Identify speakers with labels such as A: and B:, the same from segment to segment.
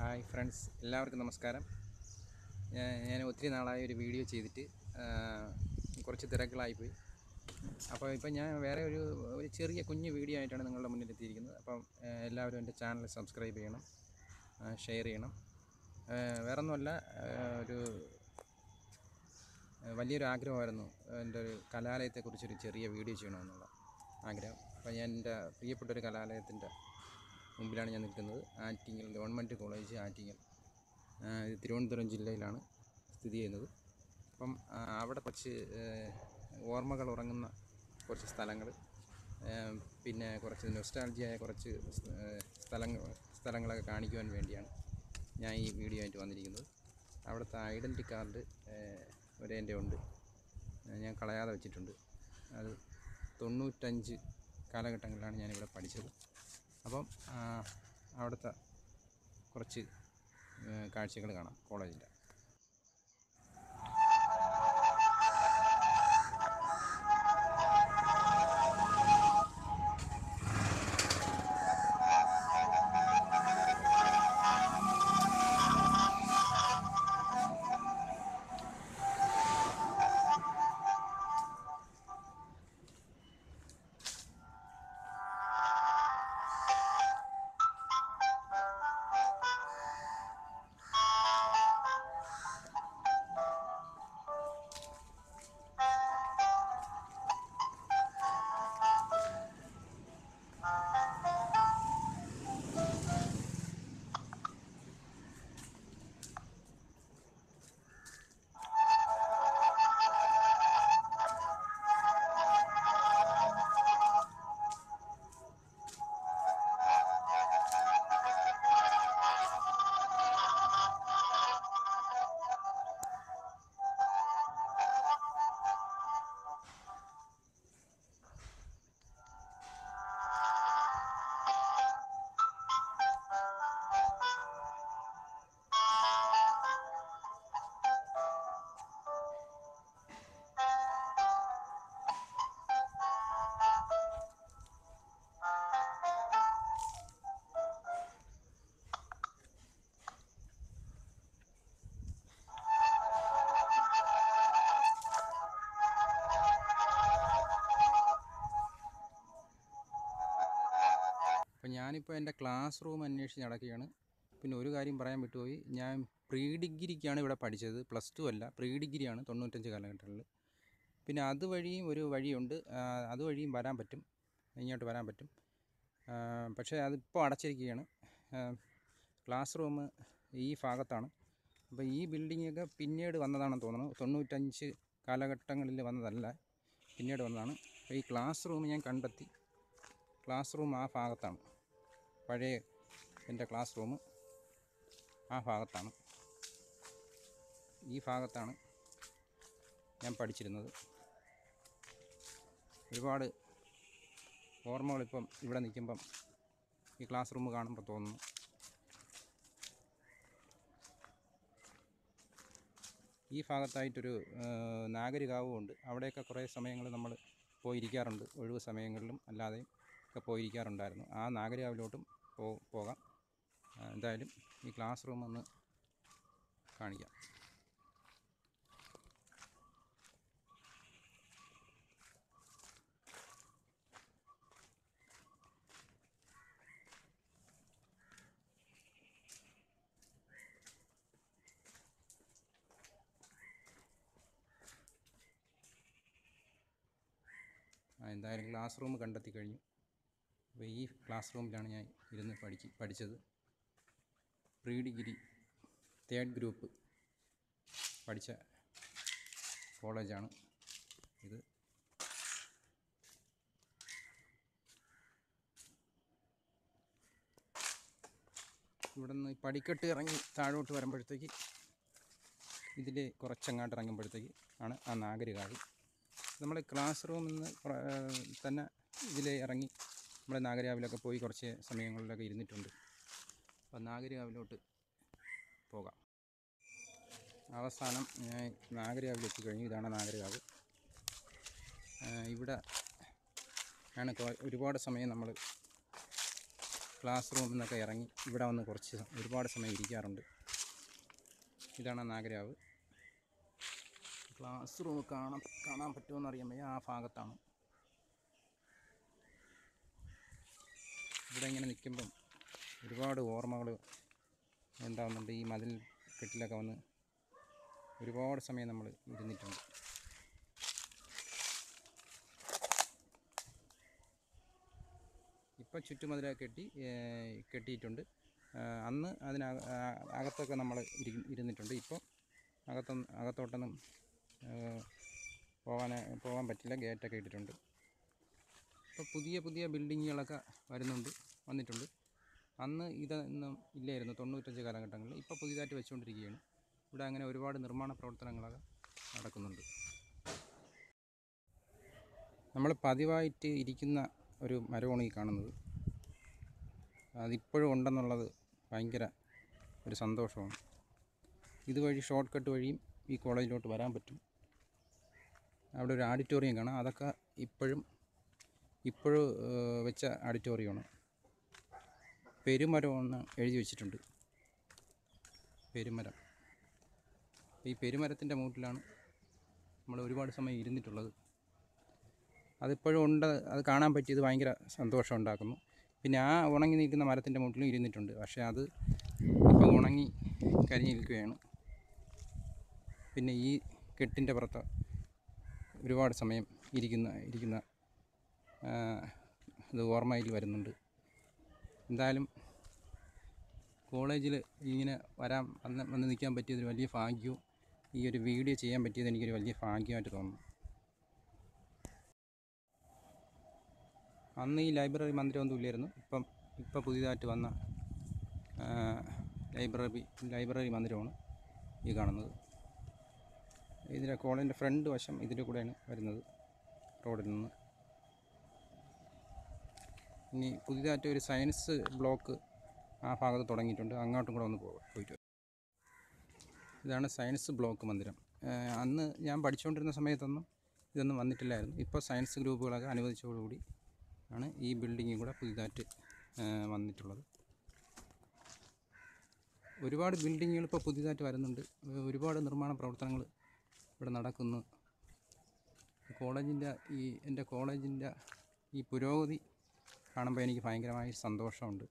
A: Hi friends എല്ലാവർക്കും നമസ്കാരം ഞാൻ ഞാൻ ഒത്തിരി നാളായി ഒരു വീഡിയോ ചെയ്തിട്ട് ആ, കുറച്ച് തിരക്കുകളായിപ്പോയി അപ്പോൾ ഇപ്പം ഞാൻ വേറെ ഒരു ഒരു ചെറിയ കുഞ്ഞു വീഡിയോ ആയിട്ടാണ് നിങ്ങളുടെ മുന്നിൽ എത്തിയിരിക്കുന്നത് അപ്പം ആ, എല്ലാവരും എൻ്റെ ചാനൽ സബ്സ്ക്രൈബ് ചെയ്യണം ഷെയർ ചെയ്യണം ആ, വേറൊന്നുമല്ല ആ, ഒരു ആ, വലിയൊരു ആഗ്രഹമായിരുന്നു എൻ്റെ ഒരു കലാലയത്തെക്കുറിച്ചൊരു ചെറിയ വീഡിയോ ചെയ്യണമെന്നുള്ള ആഗ്രഹം അപ്പോൾ ഞാൻ എൻ്റെ പ്രിയപ്പെട്ട ഒരു കലാലയത്തിൻ്റെ മുമ്പിലാണ് ഞാൻ നിൽക്കുന്നത് ആറ്റിങ്ങൽ ഗവൺമെൻറ് കോളേജ് ആറ്റിങ്ങൽ ആ, ഇത് തിരുവനന്തപുരം ജില്ലയിലാണ് സ്ഥിതി ചെയ്യുന്നത് അപ്പം ആ, അവിടെ കുറച്ച് ഏഹ്, ഓർമ്മകൾ ഉറങ്ങുന്ന കുറച്ച് സ്ഥലങ്ങൾ ഏഹ്, പിന്നെ കുറച്ച് നൊസ്റ്റാൾജിയായ കുറച്ച് സ്- ഏഹ്, സ്ഥലങ്ങൾ സ്ഥലങ്ങളൊക്കെ കാണിക്കുവാൻ വേണ്ടിയാണ് ഞാൻ ഈ വീഡിയോ ആയിട്ട് വന്നിരിക്കുന്നത് അവിടുത്തെ ഐഡൻറ്റി കാർഡ് വരെ എൻ്റെ ഉണ്ട് ഏഹ്, ഞാൻ കളയാതെ വെച്ചിട്ടുണ്ട് അത് തൊണ്ണൂറ്റഞ്ച് കാലഘട്ടങ്ങളിലാണ് ഞാനിവിടെ പഠിച്ചത് അപ്പം ആ, അവിടുത്തെ കുറച്ച് കാഴ്ചകൾ കാണാം കോളേജിൻ്റെ അപ്പം ഞാനിപ്പോൾ എൻ്റെ ക്ലാസ് റൂം അന്വേഷിച്ച് നടക്കുകയാണ് പിന്നെ ഒരു കാര്യം പറയാൻ വിട്ടുപോയി ഞാൻ പ്രീ ഡിഗ്രിക്കാണ് ഇവിടെ പഠിച്ചത് പ്ലസ് ടു അല്ല പ്രീ ഡിഗ്രിയാണ് തൊണ്ണൂറ്റഞ്ച് കാലഘട്ടങ്ങളിൽ പിന്നെ അതുവഴിയും ഒരു വഴിയുണ്ട് ആ, അതുവഴിയും വരാൻ പറ്റും ഇങ്ങോട്ട് വരാൻ പറ്റും ആ, പക്ഷേ അതിപ്പോൾ അടച്ചിരിക്കുകയാണ് ആ, ക്ലാസ് റൂം ഈ ഭാഗത്താണ് അപ്പോൾ ഈ ബിൽഡിങ്ങൊക്കെ പിന്നീട് വന്നതാണെന്ന് തോന്നുന്നു തൊണ്ണൂറ്റഞ്ച് കാലഘട്ടങ്ങളിൽ വന്നതല്ല പിന്നീട് വന്നതാണ് അപ്പോൾ ഈ ക്ലാസ് റൂം ഞാൻ കണ്ടെത്തി ക്ലാസ് റൂം ആ ഭാഗത്താണ് പഴയ എൻ്റെ ക്ലാസ് റൂം ആ ഭാഗത്താണ് ഈ ഭാഗത്താണ് ഞാൻ പഠിച്ചിരുന്നത് ഒരുപാട് ഓർമ്മകളിപ്പം ഇവിടെ നിൽക്കുമ്പം ഈ ക്ലാസ് റൂം കാണുമ്പോൾ തോന്നുന്നു ഈ ഭാഗത്തായിട്ടൊരു ആ, നാഗരികാവും ഉണ്ട് അവിടെയൊക്കെ കുറേ സമയങ്ങൾ നമ്മൾ പോയിരിക്കാറുണ്ട് ഒഴിവ് സമയങ്ങളിലും അല്ലാതെയും ഒക്കെ പോയിരിക്കാറുണ്ടായിരുന്നു ആ നാഗരികാവിലോട്ടും പോ പോകാം ആ, എന്തായാലും ഈ ക്ലാസ് റൂം ഒന്ന് കാണിക്കാം ആ, എന്തായാലും ക്ലാസ് റൂം കണ്ടെത്തി കഴിഞ്ഞു അപ്പോൾ ഈ ക്ലാസ് റൂമിലാണ് ഞാൻ ഇരുന്ന് പഠിച്ച് പഠിച്ചത് പ്രീ ഡിഗ്രി തേർഡ് ഗ്രൂപ്പ് പഠിച്ച കോളേജാണ് ഇത് ഇവിടെ നിന്ന് പടിക്കെട്ട് ഇറങ്ങി താഴോട്ട് വരുമ്പോഴത്തേക്ക് ഇതിൽ കുറച്ചങ്ങാട്ട് ഇറങ്ങുമ്പോഴത്തേക്ക് ആണ് ആ നാഗരികാവ് നമ്മൾ ക്ലാസ് റൂമിൽ നിന്ന് പ്ര- ഏഹ് തന്നെ ഇതിൽ ഇറങ്ങി നമ്മുടെ നാഗരാവിലൊക്കെ പോയി കുറച്ച് സമയങ്ങളിലൊക്കെ ഇരുന്നിട്ടുണ്ട് അപ്പം നാഗരാവിലോട്ട് പോകാം അവസാനം ഞാൻ നാഗരാവിൽ എത്തിക്കഴിഞ്ഞു ഇതാണ് നാഗരാവ് ഏഹ് ഇവിടെ ആണ് കൊ- ഒരുപാട് സമയം നമ്മൾ ക്ലാസ് റൂമിൽ നിന്നൊക്കെ ഇറങ്ങി ഇവിടെ വന്ന് കുറച്ച് സ- ഒരുപാട് സമയം ഇരിക്കാറുണ്ട് ഇതാണ് നാഗരാവ് ക്ലാസ് റൂം കാണാൻ കാണാൻ പറ്റുമെന്ന് അറിയാൻ വയ്യ ആ ഭാഗത്താണ് ഇവിടെ ഇങ്ങനെ നിൽക്കുമ്പം ഒരുപാട് ഓർമ്മകൾ ഉണ്ടാകുന്നുണ്ട് ഈ മതിൽ കെട്ടിലൊക്കെ വന്ന് ഒരുപാട് സമയം നമ്മൾ ഇരുന്നിട്ടുണ്ട് ഇപ്പോൾ ചുറ്റുമതിലൊക്കെ കെട്ടി ഏഹ്, കെട്ടിയിട്ടുണ്ട് ആ, അന്ന് അതിന അകത്തൊക്കെ നമ്മൾ ഇരുന്നിട്ടുണ്ട് ഇപ്പോൾ അകത്തൊന്നും അകത്തോട്ടൊന്നും ഏഹ്, പോകാൻ പോകാൻ പറ്റില്ല ഗേറ്റൊക്കെ ഇട്ടിട്ടുണ്ട് ഇപ്പോൾ പുതിയ പുതിയ ബിൽഡിങ്ങുകളൊക്കെ വരുന്നുണ്ട് വന്നിട്ടുണ്ട് അന്ന് ഇതൊന്നും ഇല്ലായിരുന്നു തൊണ്ണൂറ്റഞ്ച് കാലഘട്ടങ്ങളിൽ ഇപ്പോൾ പുതിയതായിട്ട് വെച്ചുകൊണ്ടിരിക്കുകയാണ് ഇവിടെ അങ്ങനെ ഒരുപാട് നിർമ്മാണ പ്രവർത്തനങ്ങളൊക്കെ നടക്കുന്നുണ്ട് നമ്മൾ പതിവായിട്ട് ഇരിക്കുന്ന ഒരു മരമാണ് ഈ കാണുന്നത് അതിപ്പോഴും ഉണ്ടെന്നുള്ളത് ഭയങ്കര ഒരു സന്തോഷമാണ് ഇതുവഴി ഷോർട്ട് കട്ട് വഴിയും ഈ കോളേജിലോട്ട് വരാൻ പറ്റും അവിടെ ഒരു ആഡിറ്റോറിയം കാണാം അതൊക്കെ ഇപ്പോഴും ഇപ്പോഴും ഏഹ്, വെച്ച ആഡിറ്റോറിയമാണ് പെരുമരം എന്ന് എഴുതി വെച്ചിട്ടുണ്ട് പെരുമരം ഈ പെരുമരത്തിൻ്റെ മൂട്ടിലാണ് നമ്മൾ ഒരുപാട് സമയം ഇരുന്നിട്ടുള്ളത് അതിപ്പോഴും ഉണ്ട് അത് കാണാൻ പറ്റിയത് ഭയങ്കര സന്തോഷം ഉണ്ടാക്കുന്നു പിന്നെ ആ ഉണങ്ങി നിൽക്കുന്ന മരത്തിൻ്റെ മൂട്ടിലും ഇരുന്നിട്ടുണ്ട് പക്ഷേ അത് ഇപ്പോൾ ഉണങ്ങി കരിഞ്ഞ് നിൽക്കുകയാണ് പിന്നെ ഈ കെട്ടിൻ്റെ പുറത്ത് ഒരുപാട് സമയം ഇരിക്കുന്ന ഇരിക്കുന്ന ആ, ഇത് ഓർമ്മയിൽ വരുന്നുണ്ട് എന്തായാലും കോളേജിൽ ഇങ്ങനെ വരാൻ വന്ന് വന്ന് നിൽക്കാൻ പറ്റിയതൊരു വലിയ ഭാഗ്യവും ഈ ഒരു വീഡിയോ ചെയ്യാൻ പറ്റിയത് എനിക്കൊരു വലിയ ഭാഗ്യമായിട്ട് തോന്നുന്നു അന്ന് ഈ ലൈബ്രറി മന്ദിരമൊന്നും ഇല്ലായിരുന്നു ഇപ്പം ഇപ്പം പുതിയതായിട്ട് വന്ന ആ, ലൈബ്രറി ലൈബ്രറി മന്ദിരമാണ് ഈ കാണുന്നത് ഇതിൻ്റെ കോളേജിൻ്റെ ഫ്രണ്ട് വശം ഇതിൻ്റെ കൂടെയാണ് വരുന്നത് റോഡിൽ നിന്ന് ഇനി പുതിയതായിട്ട് ഒരു സയൻസ് ബ്ലോക്ക് ആ ഭാഗത്ത് തുടങ്ങിയിട്ടുണ്ട് അങ്ങോട്ടും കൂടെ ഒന്ന് പോകാം പോയിട്ട് വരാം. ഇതാണ് സയൻസ് ബ്ലോക്ക് മന്ദിരം ആ, അന്ന് ഞാൻ പഠിച്ചുകൊണ്ടിരുന്ന സമയത്തൊന്നും ഇതൊന്നും വന്നിട്ടില്ലായിരുന്നു ഇപ്പോൾ സയൻസ് ഗ്രൂപ്പുകളൊക്കെ അനുവദിച്ചതോടുകൂടി ആണ് ഈ ബിൽഡിങ്ങും കൂടെ പുതിയതായിട്ട് ആ, വന്നിട്ടുള്ളത് ഒരുപാട് ബിൽഡിങ്ങുകൾ ഇപ്പോൾ പുതിയതായിട്ട് വരുന്നുണ്ട് ഏ, ഒരുപാട് നിർമ്മാണ പ്രവർത്തനങ്ങൾ ഇവിടെ നടക്കുന്നു കോളേജിൻ്റെ ഈ എൻ്റെ കോളേജിൻ്റെ ഈ പുരോഗതി കാണുമ്പോൾ എനിക്ക് ഭയങ്കരമായി സന്തോഷമുണ്ട്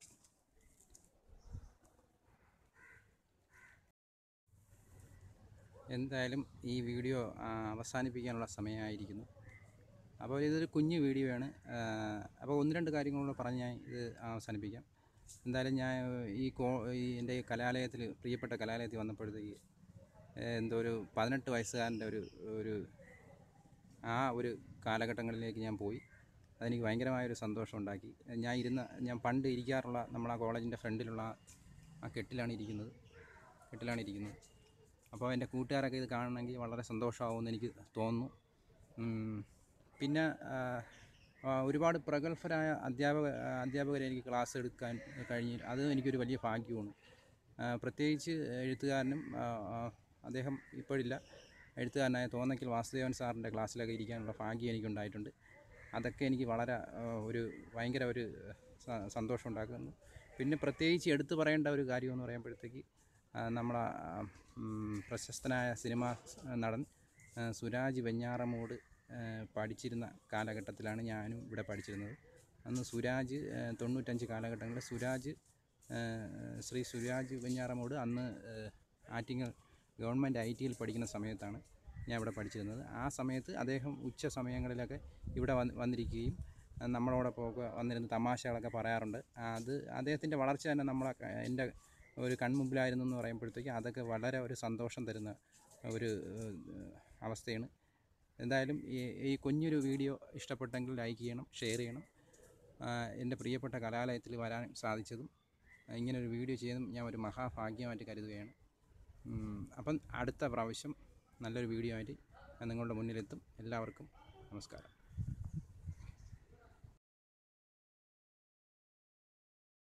A: എന്തായാലും ഈ വീഡിയോ ആ, അവസാനിപ്പിക്കാനുള്ള സമയമായിരിക്കുന്നു അപ്പോൾ ഇതൊരു കുഞ്ഞു വീഡിയോ ആണ് ആ, അപ്പോൾ ഒന്ന് രണ്ട് കാര്യങ്ങളൂടെ പറഞ്ഞ് ഞാൻ ഇത് അവസാനിപ്പിക്കാം എന്തായാലും ഞാൻ ഈ കോ ഈ എൻ്റെ ഈ കലാലയത്തിൽ പ്രിയപ്പെട്ട കലാലയത്തിൽ വന്നപ്പോഴത്തേക്ക് ഏഹ്, എന്തോ ഒരു പതിനെട്ട് വയസ്സുകാരൻ്റെ ഒരു ഒരു ആ ഒരു കാലഘട്ടങ്ങളിലേക്ക് ഞാൻ പോയി അതെനിക്ക് ഭയങ്കരമായൊരു സന്തോഷം ഉണ്ടാക്കി ഞാൻ ഇരുന്ന ഞാൻ പണ്ട് ഇരിക്കാറുള്ള നമ്മളാ കോളേജിൻ്റെ ഫ്രണ്ടിലുള്ള ആ- ആ കെട്ടിലാണ് ഇരിക്കുന്നത് കെട്ടിലാണ് ഇരിക്കുന്നത് അപ്പോൾ എൻ്റെ കൂട്ടുകാരൊക്കെ ഇത് കാണണമെങ്കിൽ വളരെ സന്തോഷമാവുമെന്ന് എനിക്ക് തോന്നുന്നു ഉം, പിന്നെ ആ, ആ, ഒരുപാട് പ്രഗത്ഭരായ അധ്യാപക അധ്യാപകരെ എനിക്ക് ക്ലാസ് എടുക്കാൻ കഴിഞ്ഞ് അത് എനിക്കൊരു വലിയ ഭാഗ്യമാണ് ആ, പ്രത്യേകിച്ച് എഴുത്തുകാരനും ആ, ആ, അദ്ദേഹം ഇപ്പോഴില്ല എഴുത്തുകാരനായ തോന്നയ്ക്കൽ വാസുദേവൻ സാറിൻ്റെ ക്ലാസ്സിലൊക്കെ ഇരിക്കാനുള്ള ഭാഗ്യം എനിക്കുണ്ടായിട്ടുണ്ട് അതൊക്കെ എനിക്ക് വളരെ ആ, ഒരു ഭയങ്കര ഒരു സ- സന്തോഷം ഉണ്ടാക്കുന്നു പിന്നെ പ്രത്യേകിച്ച് എടുത്തു പറയേണ്ട ഒരു കാര്യമെന്ന് പറയുമ്പോഴത്തേക്ക് ആ, നമ്മളെ ആ, ഉം, പ്രശസ്തനായ സിനിമാ സ് നടൻ ആ, സുരാജ് വെഞ്ഞാറമൂട് ആ, പഠിച്ചിരുന്ന കാലഘട്ടത്തിലാണ് ഞാനും ഇവിടെ പഠിച്ചിരുന്നത് അന്ന് സുരാജ് ആ, തൊണ്ണൂറ്റഞ്ച് കാലഘട്ടങ്ങളിൽ സുരാജ് ആ, ശ്രീ സുരാജ് വെഞ്ഞാറമൂട് അന്ന് ആ, ആറ്റിങ്ങൽ ഗവൺമെൻറ് ഐ ടിയിൽ പഠിക്കുന്ന സമയത്താണ് ഞാൻ ഇവിടെ പഠിച്ചിരുന്നത് ആ സമയത്ത് അദ്ദേഹം ഉച്ച സമയങ്ങളിലൊക്കെ ഇവിടെ വന്ന് വന്നിരിക്കുകയും ആ, നമ്മളോടൊപ്പം ഒക്കെ വന്നിരുന്ന് തമാശകളൊക്കെ പറയാറുണ്ട് ആ, അത് അദ്ദേഹത്തിൻ്റെ വളർച്ച തന്നെ നമ്മളെ ക- എൻ്റെ ഒരു കൺമുമ്പിലായിരുന്നു എന്ന് പറയുമ്പോഴത്തേക്ക് അതൊക്കെ വളരെ ഒരു സന്തോഷം തരുന്ന ഒരു ഏഹ്, അവസ്ഥയാണ് എന്തായാലും ഈ ഈ കുഞ്ഞൊരു വീഡിയോ ഇഷ്ടപ്പെട്ടെങ്കിൽ ലൈക്ക് ചെയ്യണം ഷെയർ ചെയ്യണം ആ, എൻ്റെ പ്രിയപ്പെട്ട കലാലയത്തിൽ വരാൻ സാധിച്ചതും ആ, ഇങ്ങനൊരു വീഡിയോ ചെയ്തതും ഞാൻ ഒരു മഹാഭാഗ്യമായിട്ട് കരുതുകയാണ് ഉം, അപ്പം അടുത്ത പ്രാവശ്യം നല്ലൊരു വീഡിയോ ആയിട്ട് ഞാൻ നിങ്ങളുടെ മുന്നിലെത്തും എല്ലാവർക്കും നമസ്കാരം